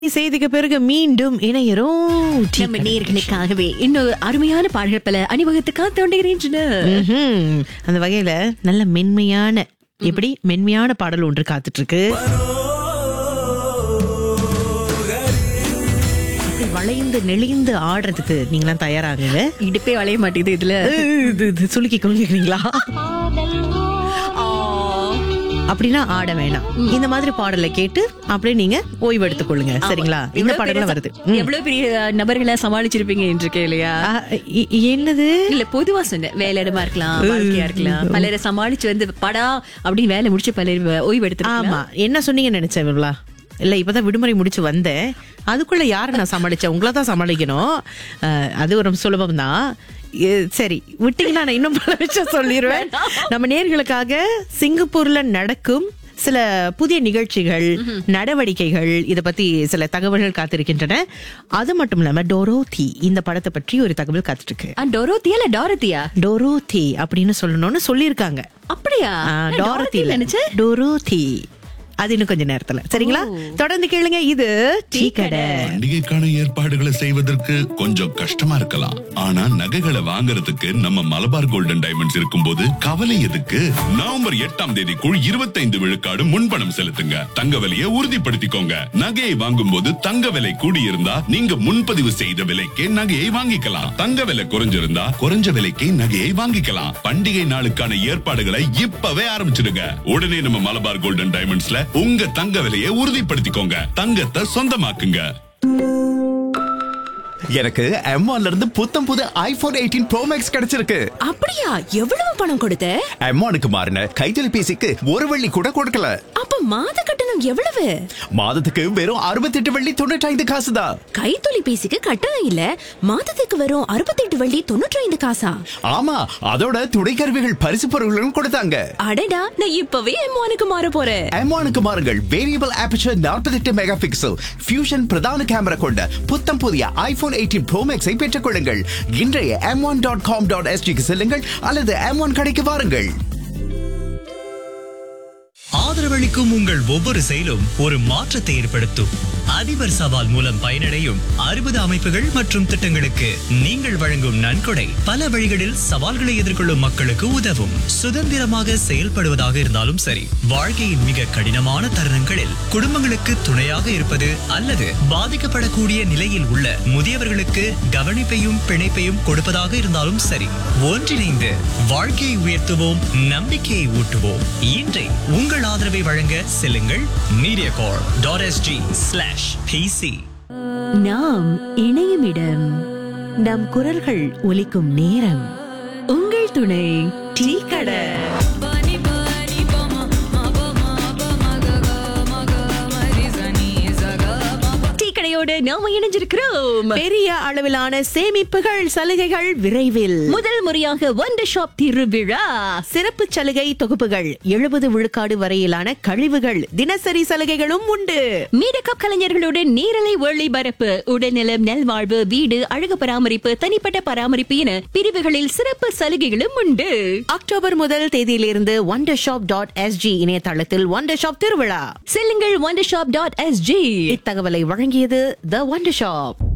செய்திக்கு பிறகு மீண்டும் இணையரும் நம்ம நேர்களுக்காகவே இன்னொரு அருமையான பாடல்கள் பல அணிவகுத்துக்காக தோன்றுகின்றன ம்ஹும். அந்த வகையில நல்ல மென்மையான எப்படி மென்மையான பாடல் ஒன்று காத்துட்டு இருக்கு அப்படி வளைந்து நெளிந்து ஆடுறதுக்கு நீங்களாம் தயாராகுங்க இடுப்பே வளைய மாட்டேங்குது இதுல இது இது சுலுக்கி கொள்கிறீங்களா அப்படின்னா ஆட வேணாம் இந்த மாதிரி பாடலை கேட்டு அப்படியே நீங்க ஓய்வு எடுத்துக் கொள்ளுங்க சரிங்களா இந்த எவ்வளவு பாடலாம் பெரிய வருது ச- எவ்வளவு பெரிய நபர்களை சமாளிச்சிருப்பீங்க என்று கேளையா ஆ, இ- என்னது இல்ல பொதுவா சொன்னேன் வேலையிடமா இருக்கலாம் வாழ்க்கையா இருக்கலாம் பலரை சமாளிச்சு வந்து படா அப்படின்னு வேலை முடிச்சு பலர் ஓய்வு எடுத்துருக்கலாம் ஆமா என்ன சொன்னீங்கன்னு நினைச்சேன் விமலா இல்ல இப்பதான் விடுமுறை முடிச்சு வந்தேன் அதுக்குள்ள யாரை நான் சமாளிச்சேன் உங்களை தான் சமாளிக்கணும் அஹ், அது ஒரு சுலபம் தான் சரி விட்டீங்கன்னா நான் இன்னும் பல விஷயம் சொல்லிடுவேன் நம்ம நேர்களுக்காக சிங்கப்பூர்ல நடக்கும் சில புதிய நிகழ்ச்சிகள் நடவடிக்கைகள் இத பத்தி சில தகவல்கள் காத்திருக்கின்றன அது மட்டும் இல்லாம டோரோதி இந்த படத்தை பற்றி ஒரு தகவல் காத்துட்டு இருக்கு ஆ, டொரோத்தியா இல்ல டாரத்தியா டோரோதி அப்படின்னு சொல்லணும்னு சொல்லியிருக்காங்க அப்படியா ஆ, நான் டாரதி டாரத்தி இல்ல. நினைச்சேன் டோரோதி அது இன்னும் கொஞ்ச நேரத்துல சரிங்களா தொடர்ந்து கேளுங்க இது டீ கடை பண்டிகைக்கான ஏற்பாடுகளை செய்வதற்கு கொஞ்சம் கஷ்டமா இருக்கலாம் ஆனா நகைகளை வாங்குறதுக்கு நம்ம மலபார் கோல்டன் டைமண்ட்ஸ் இருக்கும்போது கவலை எதுக்கு நவம்பர் எட்டாம் தேதிக்குள் இருபத்தைந்து விழுக்காடு முன்பணம் செலுத்துங்க தங்க விலையை உறுதிப்படுத்திக்கோங்க நகையை வாங்கும்போது தங்க விலை கூடியிருந்தா நீங்க முன்பதிவு செய்த விலைக்கே நகையை வாங்கிக்கலாம் தங்க விலை குறைஞ்சிருந்தா குறைஞ்ச விலைக்கே நகையை வாங்கிக்கலாம் பண்டிகை நாளுக்கான ஏற்பாடுகளை இப்பவே ஆரம்பிச்சிடுங்க உடனே நம்ம மலபார் கோல்டன் டைமண்ட்ஸ்ல உங்க தங்க விலையை உறுதிப்படுத்திக்கோங்க தங்கத்தை சொந்தமாக்குங்க எனக்கு M1 ல இருந்து புத்தம் புது ஐபோன் எயிட்டீன் ப்ரோ மேக்ஸ் கிடைச்சிருக்கு அப்படியா எவ்வளவு பணம் கொடுத்த M1க்கு மாறின கைத்தொலைபேசிக்கு ஒரு வெள்ளி கூட கொடுக்கல அப்ப மாத கட்டணம் எவ்வளவு மாதத்துக்கு வெறும் 68 வெள்ளி தொண்ணூற்றி காசு தான் கைத்தொலைபேசிக்கு கட்டணம் இல்ல மாதத்துக்கு வரும் அறுபத்தெட்டு வள்ளி தொண்ணூற்றி ஐந்து காசா ஆமா அதோட துணை கருவிகள் பரிசு பொருட்களும் கொடுத்தாங்க அடடா நான் இப்பவே எம்மானுக்கு மாற போறேன் M1க்கு மாறுங்கள் variable aperture 48 megapixel fusion பிரதான கேமரா கொண்ட புத்தம் புதிய ஐபோன் எயிட்டீன் ப்ரோ மேக்ஸை பெற்றுக் கொள்ளுங்கள் இன்றைய M one dot com dot எஸ்டிக்கு செல்லுங்கள் அல்லது எம் ஒன் கடைக்கு வாருங்கள் ஆதரவளிக்கும் உங்கள் ஒவ்வொரு செயலும் ஒரு மாற்றத்தை ஏற்படுத்தும் அதிபர் சவால் மூலம் பயனடையும் அறுபது அமைப்புகள் மற்றும் திட்டங்களுக்கு நீங்கள் வழங்கும் நன்கொடை பல வழிகளில் சவால்களை எதிர்கொள்ளும் மக்களுக்கு உதவும் சுதந்திரமாக செயல்படுவதாக இருந்தாலும் சரி வாழ்க்கையின் மிக கடினமான தருணங்களில் குடும்பங்களுக்கு துணையாக இருப்பது அல்லது பாதிக்கப்படக்கூடிய நிலையில் உள்ள முதியவர்களுக்கு கவனிப்பையும் பிணைப்பையும் கொடுப்பதாக இருந்தாலும் சரி ஒன்றிணைந்து வாழ்க்கையை உயர்த்துவோம் நம்பிக்கையை ஊட்டுவோம் இன்றை உங்கள் ஆதரவை வழங்க செல்லுங்கள் Mediacorp dot SG slash PC நாம் இணையும் இடம் நம் குரல்கள் ஒலிக்கும் நேரம் உங்கள் துணை டீ கடை டீ கடையோடு நாம இணைஞ்சிருக்கிறோம் பெரிய அளவிலான சேமிப்புகள் சலுகைகள் விரைவில் முதல் முறையாக ஒண்டர் ஷாப் திருவிழா சிறப்பு சலுகை தொகுப்புகள் எழுபது விழுக்காடு வரையிலான கழிவுகள் தினசரி சலுகைகளும் உண்டு மீடக்கப் கலைஞர்களுடன் நேரலை ஒளிபரப்பு உடல்நலம் நல்வாழ்வு வீடு அழகு பராமரிப்பு தனிப்பட்ட பராமரிப்பு என பிரிவுகளில் சிறப்பு சலுகைகளும் உண்டு அக்டோபர் முதல் தேதியிலிருந்து ஒண்டர் ஷாப் டாட் எஸ்ஜி இணையதளத்தில் ஒண்டர் ஷாப் திருவிழா செல்லுங்கள் ஒண்டர் ஷாப் டாட் எஸ்ஜி இத்தகவலை வழங்கியது த ஒண்டர் ஷாப்